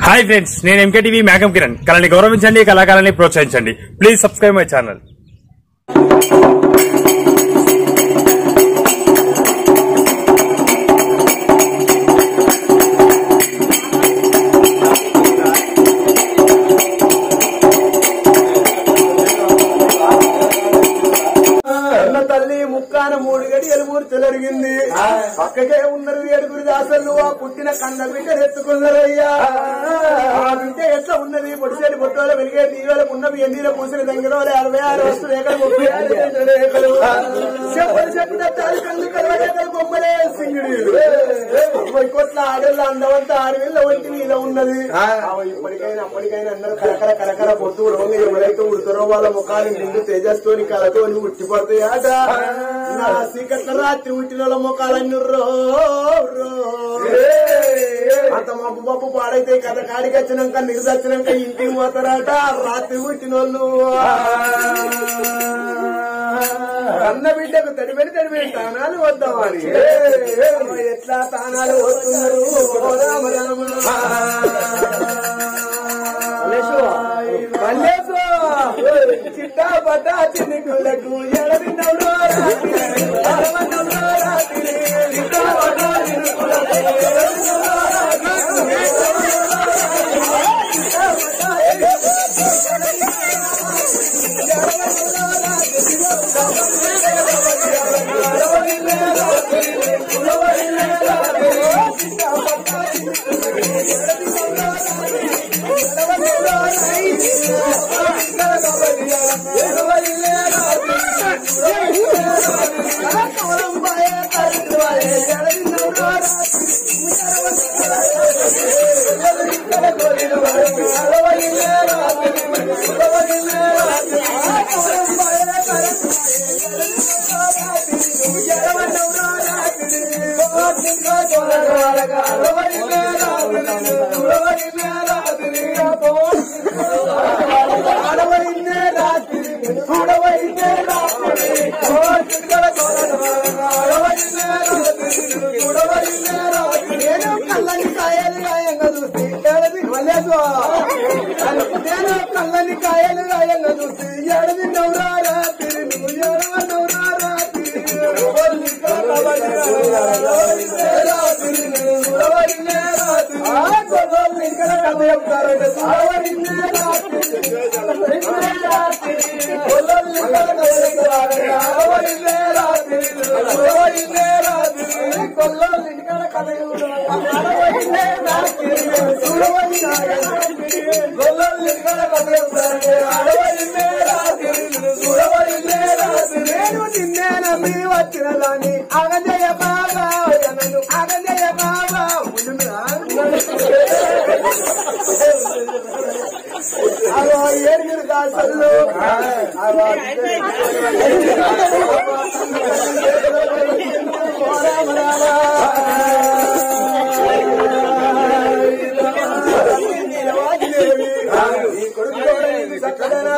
Hi friends నేను MKTV మేఘం కిరణ్ కళని గౌరవించండి కళాకారాన్ని ప్రోత్సహించండి ప్లీజ్ సబ్స్క్రైబ్ మై ఛానల్ అన్న తల్లి ముక్కాన మూడు గడి ఎలుగురు చెలరిగింది పక్కకే ఉన్నారు ఏడుగురు దాసలు ఆ పుట్టిన కన్న బిడ్డ ఎత్తుకున్నారయ్యా ఆ బిడ్డ ఎట్లా ఉన్నది పొడిసేటి పొట్టోల వెలిగే దీవెల ఉన్నవి ఎన్నిల పూసిన దగ్గర అరవై ఆరు వస్తు రేఖలు ముప్పై ఆరు చేతుల రేఖలు చెప్పలు చెప్పు దత్తాలు కళ్ళు కలవరేఖలు బొమ్మలే సింగిడి ముప్పై కోట్ల ఆడేళ్ళ అందమంతా ఆరు వేల ఒంటి మీద ఉన్నది ఆ ఇప్పటికైనా అప్పటికైనా అందరూ కరకర కరకర పొట్టు రోగి ఎవరైతే ఉడతారో వాళ్ళ ముఖాలు నిండు తేజస్తోని కలతోని ఉట్టిపడతాయట నా సీకట్ల రాత్రి ఉట్టిన వాళ్ళ ముఖాలన్నీ రో రో. అంత మబ్బు మబ్బు పాడైతే కథ కాడికి వచ్చినాక నిరుదు వచ్చినాక ఇంటికి పోతారట రాత్రి పుట్టినోళ్ళు అన్న బిడ్డకు తడిపెడి తడిపెడి తానాలు వద్దామని ఎట్లా తానాలు వస్తున్నారు ఓ రామ రామ. మల్లేశు, చిట్టా పట్టా చిన్నికులకు ఎడదిన్నవురో రాత్రి, ఎడవన్నవురో రాత్రి, చిట్టా పట్టా చిన్నికులకు ఎడదిన్నవురో కళ్ళని కాయలు గాయంగా చూసి ఏడది మల్లేసు నేను కళ్ళని కాయలు గాయంగా చూసి ఏడది నవ్వురారా తిరి నువ్వు ఏడవ నవ్వురారా నేను నిన్నే నమ్మి వచ్చిన దాన్ని అగజయ బాబా నన్ను అగజయ బాబా అగో ఏడుగురు దాసలు అగో ఈ కొడుకు చక్కదనా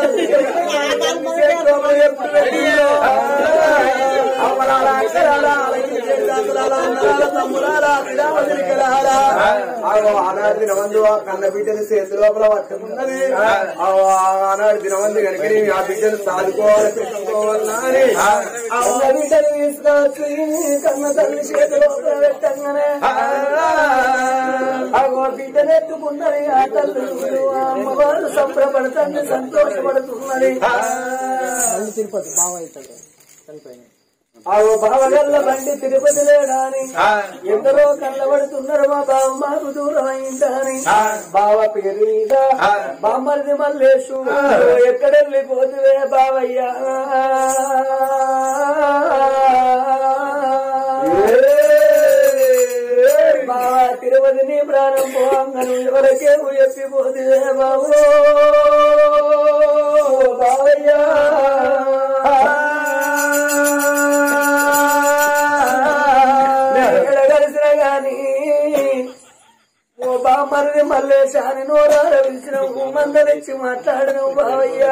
ఆనాడు దినమందు ఆ కన్న బిడ్డని చేతి లోపల పట్టుకున్నది ఆనాడు దినమంది కనుక నేను ఆ బిడ్డను సాదుకోవాలి పెట్టుకోవాలని ఆ బిడ్డని తీసుకొచ్చి కన్న తల్లి చేతి లోపల పెట్టంగానే అగో బిడ్డను ఎత్తుకున్నది ఆ తల్లి అమ్మవారు సంబరపడుతుంది సంతోషపడుతున్నది ఆగో బావగల్ల బండి తిరుపతి లేడాని ఎందరో కళ్ళబడుతున్నారు మా బావ మాకు దూరం అయిందని బావ పేరీద బామ్మరిది మల్లేషు ఎక్కడెళ్ళిపోతువే బావయ్యా బావ తిరుపతి నీ ప్రాణం పోంగను ఎవరికేమో చెప్పిపోతువే బాబు బావయ్యా కలిసిన గాని ఓ బామ్మరిది మల్లేశాని నోరాల పిలిచిన మందలిచ్చి మాట్లాడను బావయ్యా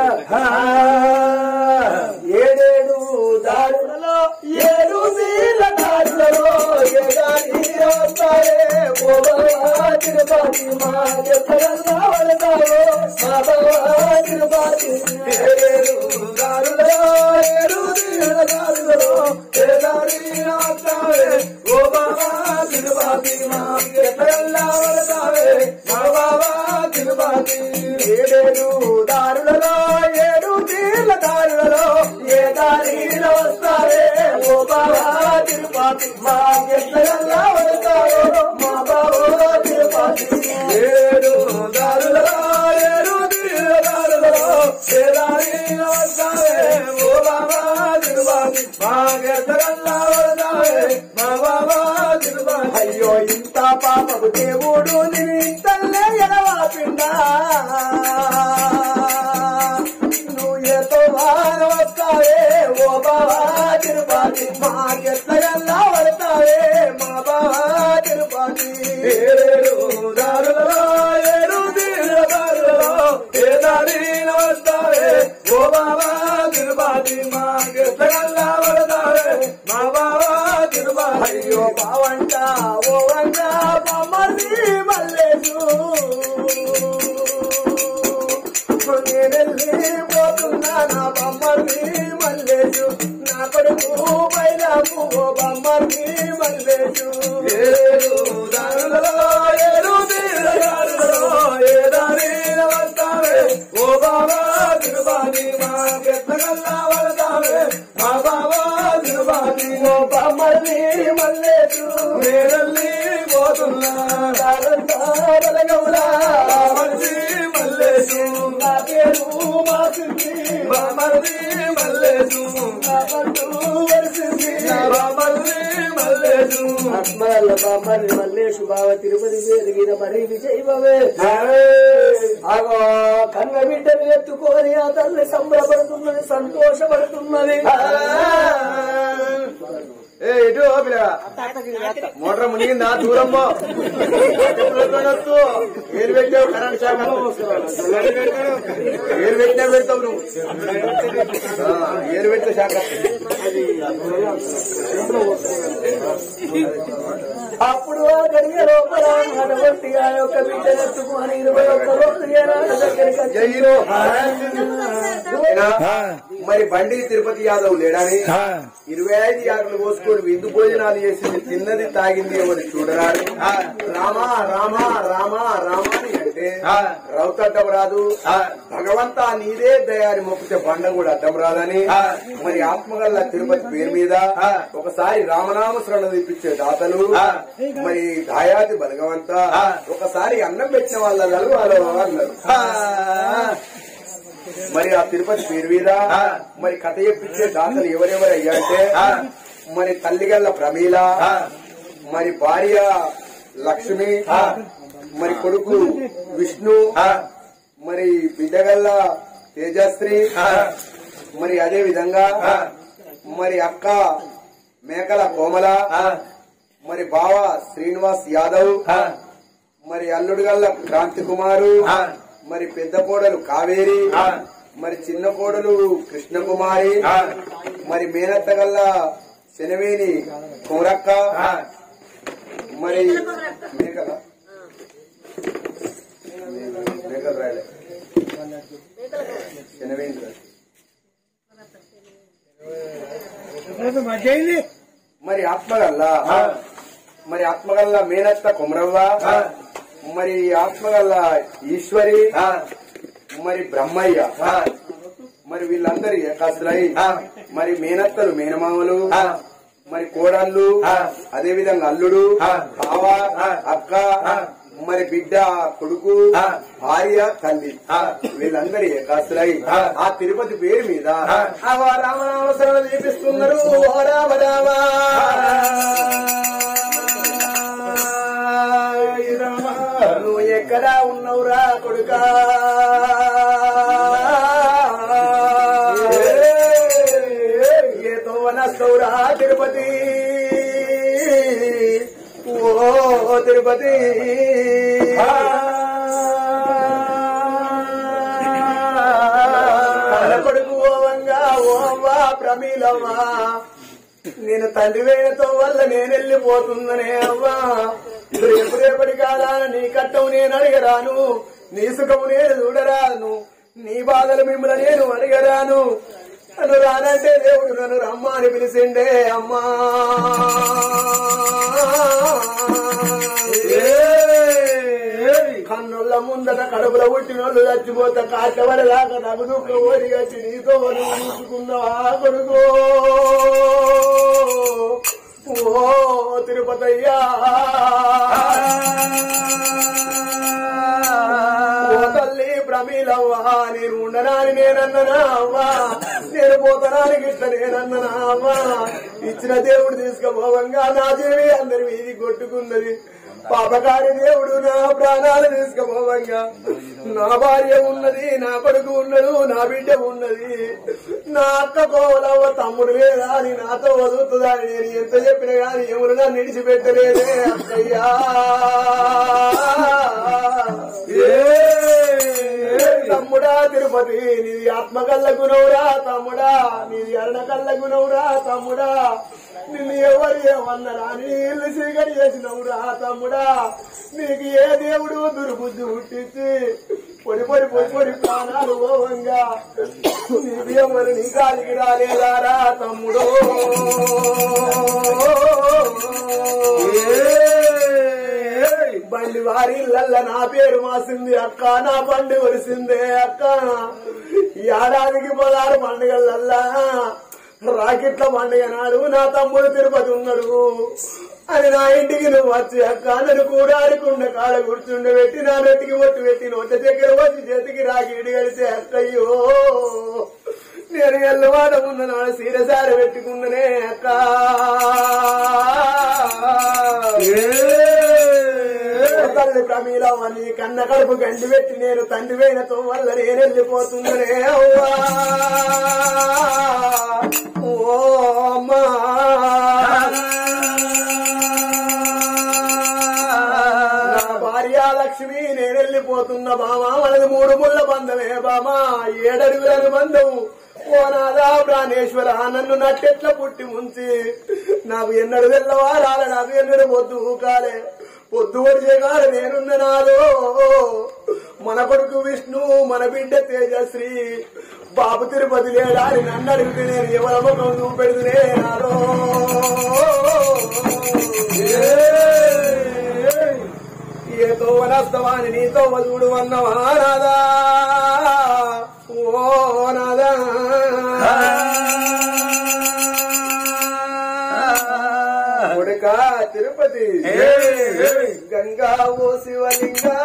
ఏడేడు దారులలో ఏడు వీళ్ళ దారులలో ఏడాది వస్తారే ఓ బాబా తిరుపతి మా ఎత్తగల్లా వరదావో మా బాబా తిరుపతి ఏడు దారులలో ఏడు తీరుల దారులలో ఏ దారి వస్తావే ఓ బాబా తిరుపతి మా ఎత్తగల్లా వరదావే మా బాబా తిరుపతి ఏడేడు దారులలో ఏడు తీర్ల దారులలో ఏ దారిలో వస్తావే ఓ బాబా తిరుపతి మా ఎత్తగల్లా వరదావో మా బాబా తిరుపతి ఏడు దారులలో ఏడు తీర్ల దారులలో ఏ దారిలో వస్తావే ఓ బాబా తిరుపతి మా ఎత్తగల్లా వరదావే మా బాబా తిరుపతి అయ్యో ఇంత పాపకు దేవుడు నిన్ను ఇంతల్లే ఎడవాపిండా నువ్వు ఎంతో వాన వస్తావే ఓ బాబా తిరుపతి మాకెత్తగల్లా వడతావే మా బాబా తిరుపతి ఏడు దారులలో ఏడు తీరుల దారులలో ఏ దారిన వస్తావే ఓ బాబా తిరుపతి మాకెత్తగల్లా వడతావే మా బాబా తిరుపతి అయ్యో బావంట ఓ వంట బొమ్మని మల్లేసు నేనెళ్ళి పోతున్నా నా బొమ్మని మల్లేసు నా కొడుకు బయలాము ఓ బొమ్మని మల్లేసు ఏడు దారులలో ఏడు తీర దారులలో ఏ దారిన వస్తావే ఓ బాబా తిరుపతి మా పెద్దగల్లా వడతావే మా బాబా తిరుపతి ఓ బొమ్మని మల్లేసు నేనెళ్ళి పోతున్నా బలగౌలా మనిషి మల్లేసు నా పేరు మాసింది బామర్ది మల్లేసు నా పట్టు వరిసింది బామర్ది మల్లేసు ఆత్మల బామ్మని మల్లేషు బావ తిరుపతి ఎదిగిన మరి విజయవే ఆగో కన్న బిడ్డను ఎత్తుకొని ఆ తల్లి సంబరపడుతున్నది సంతోషపడుతున్నది ఏ ఇటు పిల్లగా మోటార్ మునిగిందా దూరమ్మో ఏరు పెట్టావు కరెంట్ శాఖ ఏరు పెట్టినా పెడతావు నువ్వు ఆ, ఏరు పెట్టిన శాఖ అప్పుడు ఆ గడియ లోపల అటువంటి ఆ యొక్క బిడ్డను ఎత్తుకొని ఇరవై ఒక్క రోజు ఏనాడు దగ్గరికి వచ్చి జైలు. ఏనా? మరి బండి తిరుపతి యాదవ్ లేడని ఇరవై ఐదు యాభై కోసుకొని విందు భోజనాలు చేసింది తిన్నది తాగింది ఎవరు చూడరాడు రామా రామా రామా రామా అని అంటే రౌతడ్డం రాదు భగవంత నీదే దయాని మొక్కితే బండ కూడా అడ్డం రాదని మరి ఆత్మగల్ల తిరుపతి పేరు మీద ఒకసారి రామనామ శ్రవణ తెప్పించే దాతలు మరి దాయాది భగవంత ఒకసారి అన్నం పెట్టిన వాళ్ళ వాళ్ళు అన్నారు మరి ఆ తిరుపతి పేరు మీద మరి కథ చెప్పించే దాతలు ఎవరెవరు అయ్యా అంటే మరి తల్లిగల్ల ప్రమీల మరి భార్య లక్ష్మి మరి కొడుకు విష్ణు మరి బిడ్డగల్ల తేజశ్రీ మరి అదే విధంగా మరి అక్క మేకల కోమల మరి బావ శ్రీనివాస్ యాదవ్ మరి అల్లుడు గల్ల క్రాంతి కుమారు మరి పెద్ద కోడలు కావేరి మరి చిన్న కోడలు కృష్ణకుమారి మరి మేనత్త గల్ల శనవేని కోరక్క మరి మేకల మేకలు రాయలే శనవేని రాయలే. మరి ఆత్మగల్లా మరి ఆత్మగల్ల మేనత్త కుమరవ్వ మరి ఆత్మగల్ల ఈశ్వరి మరి బ్రహ్మయ్య మరి వీళ్ళందరి ఏకాసులై మరి మేనత్తలు మేనమామలు మరి కోడళ్ళు అదే విధంగా అల్లుడు బావ అక్క మరి బిడ్డ కొడుకు భార్య తల్లి వీళ్ళందరి ఏకాసులై ఆ తిరుపతి పేరు మీద ఆ రామనామ సరళ చూపిస్తున్నారు ఓ రామ రామ నువ్వు ఎక్కడా ఉన్నవురా కొడుకా ఏతో వనస్తవురా తిరుపతి ఓ తిరుపతి కన్న కొడుకు ఓవంగా ఓవా ప్రమీలవ్వా నేను తండ్రి వేణతో వల్ల నేను వెళ్ళిపోతుందనే అవ్వా రేపు రేపటి కాలాన నీ కట్టవు నేను అడిగరాను నీ సుఖము నేను చూడరాను నీ బాధలు మిమ్మల్ని నేను అడిగరాను నన్ను రానంటే దేవుడు నన్ను రమ్మ అని పిలిచిండే అమ్మా కన్నుల ముందట కడుపులో పుట్టినోళ్ళు చచ్చిపోతే కాచవరదాకా నగుదుక్క ఓడి కట్టి నీతో నువ్వు చూసుకున్నావా కొడుకో ఓ తిరుపతయ్యా ఓ తల్లి ప్రమీలవ్వా నేను ఉండనాని నేనన్ననా అవ్వా నేను పోతనానికి ఇట్లా నేనన్ననా అవ్వా ఇచ్చిన దేవుడు తీసుకుపోవంగా నా దేవి అందరి వీధి కొట్టుకున్నది పాపకారి దేవుడు నా ప్రాణాలు తీసుకుపోవంగా నా భార్య ఉన్నది నా కొడుకు ఉన్నడు నా బిడ్డ ఉన్నది నా అక్క కోవలవ్వ తమ్ముడు లేదా అని నాతో వదులుతుందా అని నేను ఎంత చెప్పినా గాని ఎవరు నన్ను నిడిచిపెట్టలేదే అక్కయ్యా తమ్ముడా తిరుపతి నీది ఆత్మ కళ్ళ గుణవురా తమ్ముడా నీది అరణ కళ్ళ గుణవురా తమ్ముడా నిన్ను ఎవరు ఏమన్నరా నీళ్ళు చీకటి చేసినవురా తమ్ముడా నీకు ఏ దేవుడు దుర్బుద్ధి పుట్టించి పొడి పొడి పొడి పొడి ప్రాణాలు పోవంగా నీకు ఎవరు నీ కాలికి రాలేదారా తమ్ముడో బండి వారిళ్ళల్ల నా పేరు మాసింది అక్క నా బండి ఒరిసిందే అక్క ఏడాదికి పదహారు పండుగలల్లా రాకెట్ల పండుగ నాడు నా తమ్ముడు తిరుపతి ఉన్నాడు అని నా ఇంటికి నువ్వు వచ్చి అక్క నన్ను కూడారికుండ కాడ కూర్చుండబెట్టి నా నెట్టికి ఒట్టు పెట్టి నోట దగ్గర వచ్చి చేతికి రాకెట్ కలిసి అక్కయ్యో నేను ఎల్లవాడ ఉన్న నాడు సీరసార పెట్టుకున్ననే అక్క తల్లి ప్రమీలవని కన్న కడుపు గండి పెట్టి నేను తండ్రి వేయనతో వల్ల నేను వెళ్ళిపోతుందనే అవ్వా ఓ అమ్మా నా భార్య లక్ష్మి నేను వెళ్ళిపోతున్న బామా మనది మూడు ముళ్ళ బంధమే బామా ఏడడుగులను బంధము ఓ నాదా ప్రాణేశ్వర నన్ను నట్టెట్ల పుట్టి ముంచి నాకు ఎన్నడు తెల్లవారాల నాకు ఎన్నడు పొద్దు ఊకాలే పొద్దు వచ్చేగాల నేనున్న నాదో మన కొడుకు విష్ణు మన బిడ్డ తేజశ్రీ బాబు తిరుపతి లేడా అని నన్ను అడిగితే నేను ఎవరి ముఖం చూపెడుతునే నాదో ఏ తోవనస్తవాని నీ తోవ చూడు అన్నవా నాదా ఓ నాదా కొడుక తిరుపతి గంగా ఓ శివలింగా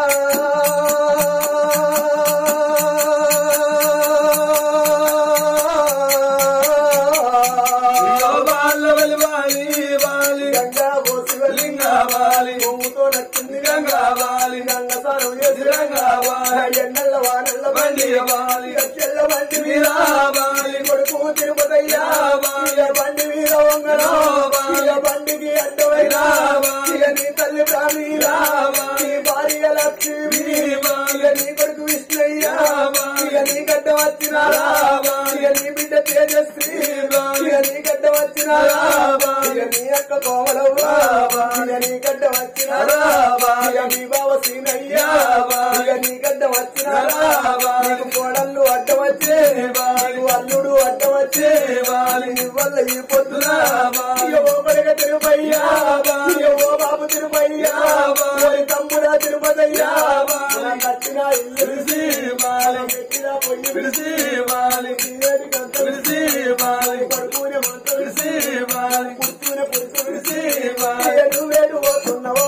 గంగా ఓ శివలింగా కొమ్ముతో నచ్చింది గంగా గంగ స్నానం చేసి ఎండల వానల్ల బండి చెల్ల బండి మీద కొడుకు తిరుపతయ్యా ఇక బండి మీద వంగరా ఇక బండికి అడ్డమైనా ఇక నీ తల్లి ప్రాణీలా నీ భార్య లక్ష్మి ఇక నీ కొడుకు విష్ణయ్యా ఇక నీ గడ్డ వచ్చినారా ఇక నీ బిడ్డ తేజస్వి ఇక నీ గడ్డ వచ్చినారా ఇక నీ అక్క కోమలవ్వా ఇక నీ గడ్డ వచ్చినారా ఇక నీ బావ సీనయ్యా ఇక నీ గడ్డ వచ్చినారా నీకు కోడళ్ళు అడ్డం వచ్చే నీకు అల్లుడు అడ్డం వచ్చే నీ వల్ల ఈ పొద్దున ఇక ఓ పడగ తిరుపయ్యా ఇక ఓ బాబు తిరుపయ్యా ఓరి తమ్ముడా తిరుపతయ్యా నా కట్టిన ఇల్లు విడిసి పెట్టిన పొయ్యి విడిసి తీయటి కంట విడిసి పడుకునే మంట విడిసి కూర్చునే పురుషు విడిసి ఏడు వేడు పోతున్నావో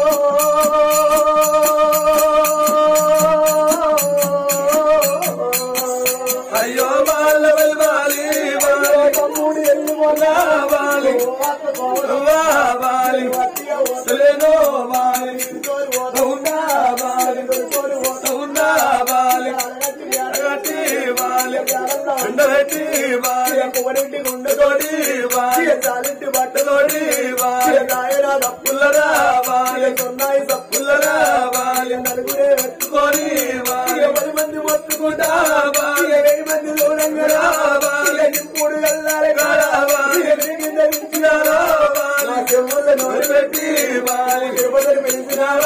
అయ్యో బాల బలి తమ్ముడు ఎల్లు మొన్న వాలి. వాలి సులేనో వాలి ఉండా వాలి ఉండా వాలి అడగట్టి వాలి ఎండబెట్టి వాలి తోడి వాలి తోడి వాలి పుల్లరా వాలి పుల్లరా వాలి కొని వాలి మంది మొత్తుకుంటా వాలి వెయ్యి మంది దూరంగా వాలి మూడు వెళ్ళాలి వాలి నా చెవుల నోరు పెట్టి వాలి తిరుపతిని పిలిచినారా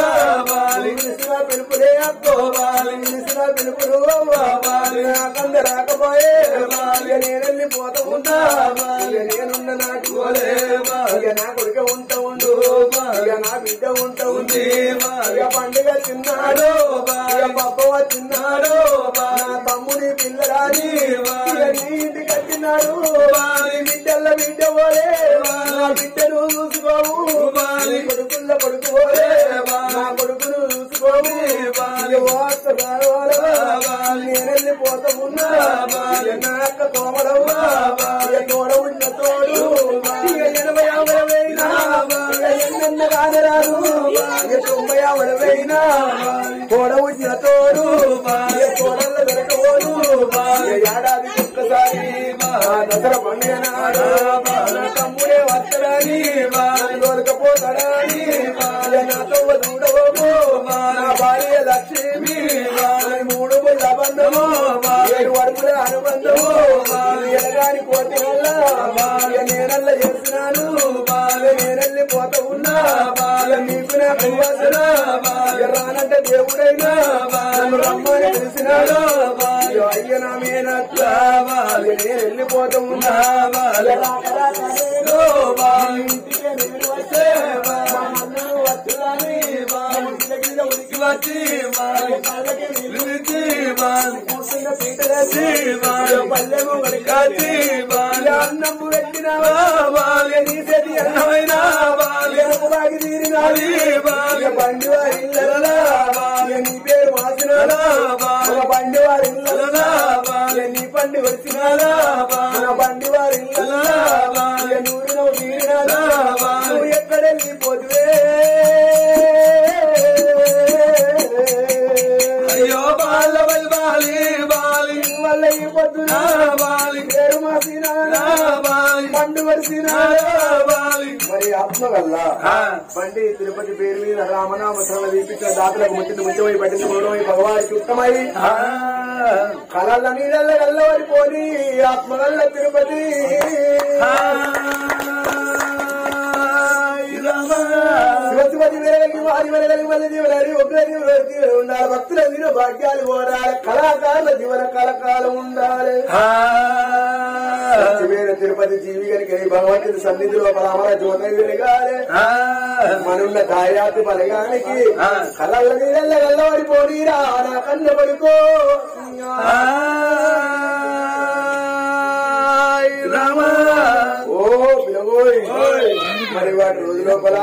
పిలుపులు నాకంద రాకపోయే ఇక నేను వెళ్ళిపోతా ఉంటా ఇక నేనున్న నాటి పోలే ఇక నా కొడుక ఉంట ఉండు ఇక నా బిడ్డ ఉంట ఉంది ఇక పండుగ తిన్నాడు ఇక పప్పవ తిన్నాడు నా తమ్ముడి పిల్లరాని ఇక నీ ఇంటికి వచ్చినాడు నీ బిడ్డల బిడ్డ పోలే నా బిడ్డను చూసుకోవు నీ కొడుకుల్ల కొడుకు పోలే నా కొడుకును చూసుకోవు ఇక వార్త కావాలా నేను వెళ్ళిపోతా ఉన్నా ఇక నా అక్క తోమడవ్వా ఇక తోడ ఉన్న తోడు ఇక ఎనభై ఆవిడ వేయినా ఇక ఎన్నెన్న కానరాదు ఇక తొంభై ఆవిడ వేయినా తోడ ఉన్న తోడు ఇక తోడల్ల దొరకబోదు ఇక ఏడాది ఒక్కసారి ఆ దసరా పండుగ నాడు నా తమ్ముడే వస్తాడని నన్ను దొరకపోతాడని ఇక నాతో చూడబోము నా భార్య లక్ష్మి నాది మూడు ముళ్ళ బంధము ఏడు వరకుల అనుబంధము ఎలగాని పోతే వల్ల ఇక నేనల్ల చేస్తున్నాను ఇక నేనెళ్ళి పోతా ఉన్నా ఇక నీకు నాకు వాసన ఇక రానంటే దేవుడైనా నన్ను రమ్మని తెలిసినాడు ఇక అయ్య నా మీనట్ల ఇక నేను వెళ్ళిపోతా ఉన్నా ఇక రాక రాక నేను ఇంటికే నేను వస్తే మా అన్నను వస్తున్నాని మా ఇంటి కింద ఉనికి వచ్చి మా కళ్ళకి నీళ్ళు ఇచ్చి మా కూర్చున్న పీటలేసి మా పల్లెము వడికాచి ఇక అన్నము పెట్టినావా ఇక నీ చేతి అన్నమైనా ఇక బాగి తీరినాది ఇక బండి వారి ఇళ్ళలా ఇక నీ పేరు మార్చినాడా ఒక బండి వారి ఇళ్ళలా ఇక నీ పండి వచ్చినాడా మన బండి వారి ఇళ్ళలా ఇక నూరు నువ్వు తీరినాడా నువ్వు ఎక్కడెళ్ళిపోతువే అయ్యో బాల బలి బాలి బాలి వల్ల ఈ పొద్దున బాలి పేరు మాసినాడా బాలి పండు వరిసినాడా బాలి మరి ఆత్మ వల్ల బండి తిరుపతి పేరు మీద రామనామ శ్రమ దీపించిన దాతలకు ముట్టింది ముత్యమై పట్టింది గౌరవై భగవానికి ఉత్తమై కళల నీళ్ళ గల్లవరిపోని ఆత్మ వల్ల తిరుపతి శివశివతి వేరగలిగి వారి వెలగలిగి మళ్ళీ జీవనారి ఒకరి జీవనారికి ఉండాలి భక్తుల మీరు భాగ్యాలు కోరాలి కళాకారుల జీవన కళకాలం ఉండాలి వేర తిరుపతి జీవి గనికి భగవంతుని సన్నిధిలో పరామర జ్యోతి వెలగాలి మనున్న దాయాతి బలగానికి కళ్ళ నీళ్ళ గల్లవరిపోనీరా నా కన్న పడుకో ఓ పిలవోయ్ మరి వాటి రోజు లోపల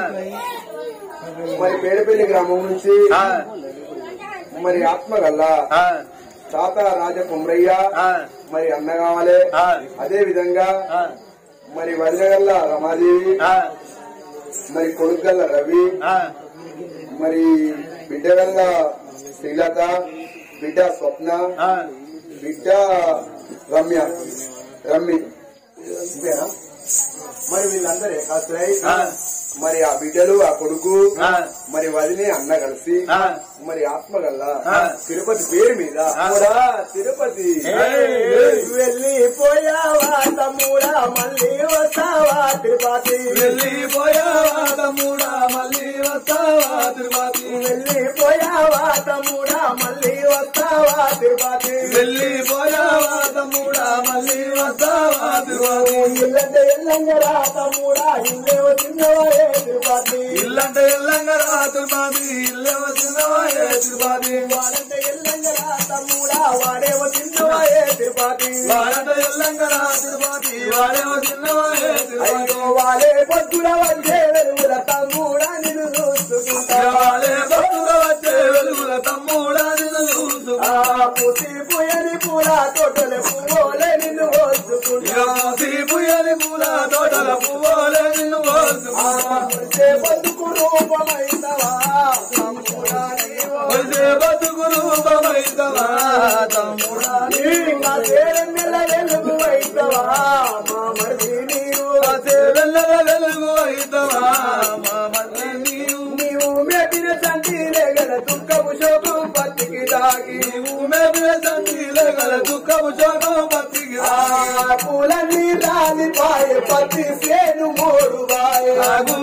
మరి పేడపల్లి గ్రామం నుంచి మరి ఆత్మ గల్ల తాత రాజ కుమ్రయ్య మరి అన్న కావాలి అదే విధంగా మరి వదినగల్ల రమాదేవి మరి కొడుకల్ల రవి మరి బిడ్డగల్ల శ్రీలత బిడ్డ స్వప్న బిడ్డ రమ్య రమ్మి ఇంతేనా? మరి వీళ్ళందరూ ఏకాశ్రై మరి ఆ బిడ్డలు ఆ కొడుకు మరి వదిలి అన్న కలిసి మరి ఆత్మ గల్ల తిరుపతి పేరు మీద కూడా తిరుపతి వెళ్ళిపోయావా తమ్ముడా మళ్ళీ వస్తావా తిరుపతి వెళ్ళిపోయావా తమ్ముడా మళ్ళీ వస్తావా తిరుపతి వెళ్ళిపోయావా తమ్ముడా మళ్ళీ వస్తావా తిరుపతి వెళ్ళిపోయావా తమ్ముడా మళ్ళీ వస్తావా తిరుపతి ఇల్లంటే ఎల్లంగరా తమ్ముడా ఇల్లే వచ్చినవారే తిరుపతి ఇల్లంటే ఎల్లంగరా తిరుపతి ఇల్లే వచ్చినవాయే తిరుపతి వాడంటే ఎల్లంగరా తమ్ముడా వాడే వచ్చినవారే తిరుపతి వాడంటే ఎల్లంగరా తిరుపతి వాడేమో చిన్నవాయే తిరుపతి అయ్యో వాడే పొద్దున వచ్చే వెలుగుల తమ్ముడా నిన్ను చూసుకుంటా వాడే భక్తుల వచ్చే వెలుగుల తమ్ముడా నిన్ను చూసుకుంటా ఆ పుసి పుయని పూల తోటల పువ్వులే నిన్ను వచ్చుకుంటా పుయ్యని పూల తోటల పువ్వులే నిన్ను కోసుకుంటా వచ్చే బతుకు రూపమైనవా తమ్ముడా నీవు వచ్చే బతుకు రూపమైతవా తమ్ముడా మా పేరెన్నెల వెలుగు అయితవా మా మరిది నీవు వచ్చే వెన్నెల వెలుగు అయితవా మా మధ్య నీవు నీవు మెట్టిన సంటి రేగల దుఃఖము శోకం పత్తికి దాగి నీవు పూలన్నీ రాలిపాయ పత్తి సేను మోడు బాయ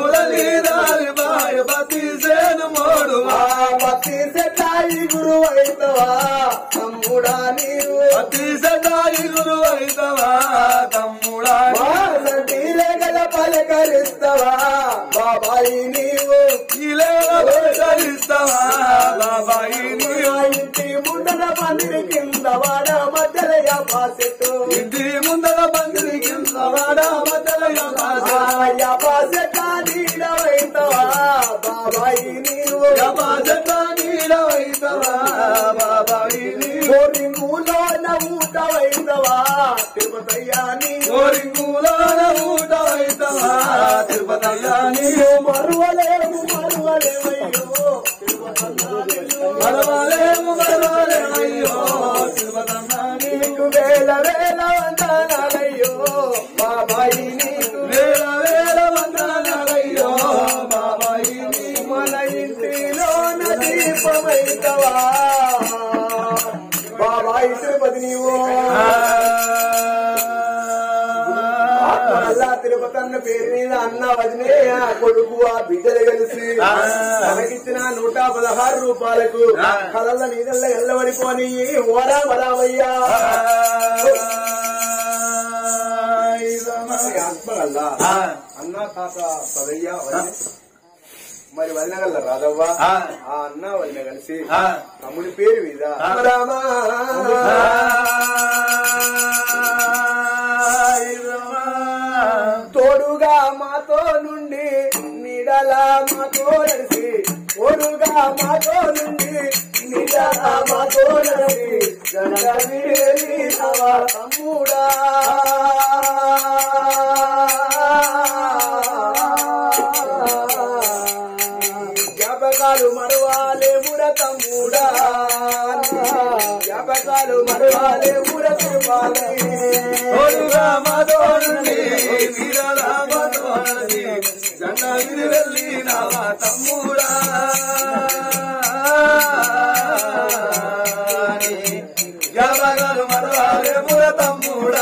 ఆ పత్తి సెట్టాయి గురువు అయితవా తమ్ముడా నీవు తీరే గల పలకరిస్తావా బాబాయి నీవు ఆ ఇంటి ముందర పందిరి కింద వాడ మధ్యల యాపాసెట్టు ఇంటి ముందర బందిరి కింద వాడ మధ్యల యాపాసెట్ట నీడవైతవా బాబాయి నీవు కోరింగులో నవ్వుటవైతవా తిరుపతయ్యా నీవు నీవు మరువలేము మరువలేమయ్యో నీకు వేల వేల వందనాలయ్యో బాబాయి నీకు మన ఇంటిలో దీపమైతవా బాబాయి తిరుపతి నీవు అల్లా తిరుపతి అన్న పేరు మీద అన్న వదినే ఆ కొడుకు ఆ బిడ్డలు కలిసి తనకిచ్చిన నూట పదహారు రూపాయలకు కలల నీళ్ళ ఎల్లబడిపోని ఓరా వరామయ్యా ఆత్మగల్లా అన్న తాత పదయ్య వదినే మరి వదిన గల్ల రాధవ్వ ఆ. ఆ అన్న వదిన కలిసి ఆ. తమ్ముడి పేరు మీద ఆ. రామా తోడుగా మాతో నుండి నీడలా మాతో నడిసి తోడుగా మాతో నుండి నీడలా మాతో నడిసి జనవా తమ్ముడా జ్ఞాపకాలు మరవాలే ముర తమ్ముడా జ్ఞాపకాలు మరవాలే ముర తమ్ముడే తమ్ముడా జ్ఞాపకాలు మరవాలే ముర తమ్ముడా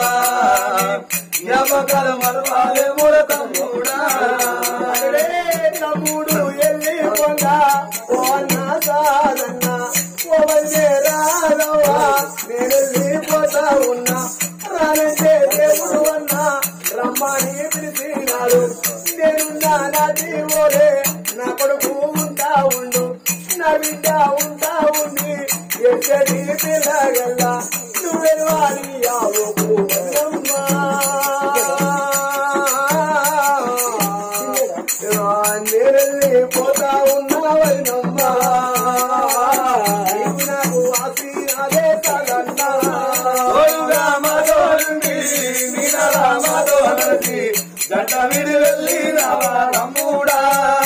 జ్ఞాపకాలు మరవాలే ముర తమ్ముడా అరే తమ్ముడు ఎల్లి పొంగ ఓ అన్న సారన్న ఓ వల్లే రాదవా నేను వెళ్ళిపోతా ఉన్నా రానంటే దేవుడు అన్న రమ్మని పిలిచినాడు నేనున్నా నా జీవోలే నా కొడుకు ఉంటా ఉండు నా బిడ్డ ఉంటా ఉండి ఎచ్చడి పిల్లగల్లా నువ్వెలవాలి యావకు నేనెళ్ళి పోతా ఉన్నావన్నమ్మా నీవు నాకు ఆసి అదే సగన్నా తోడుగా మాతోనుండి, నీడలా మాతోనొచ్చి, జంట విడి వెళ్ళినావా తమ్ముడా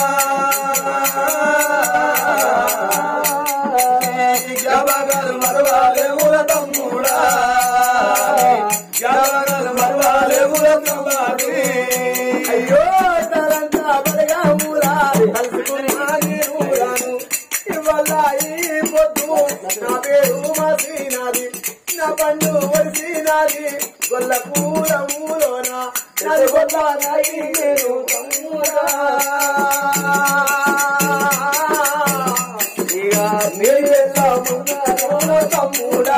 జ్ఞాపకాలు మరవాలే ముల తమ్ముడా జ్ఞాపకాలు మరవాలే ముల తమ్ముడి అయ్యో తరంతా బలగా ఊరా కలుసుకున్నా నేను రాను ఇవాళ ఈ పొద్దు నా పేరు మసీనాది నా పండు వరిసినాది గొల్ల పూల ఊలోన నది గొల్ల నాయి నేను తమ్ముడా ఇక నేను ఎలా ఉన్నానో తమ్ముడా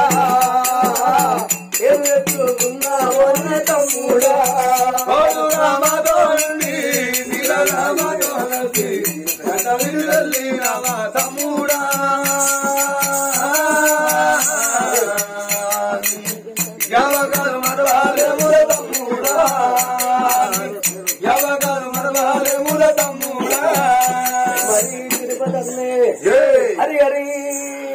ఏం ఎత్తుకున్నావో తమ్ముడా తోడుగా మాతోనుండి, నీడలా మాతోనొచ్చి, జంట విడి వెళ్ళినావా తమ్ముడా జ్ఞాపకాలు మరవాలే ముల తమ్ముడా జ్ఞాపకాలు మరవాలే ముల తమ్ముడా మరి తిరుపతమ్మే ఏయ్! హరి హరి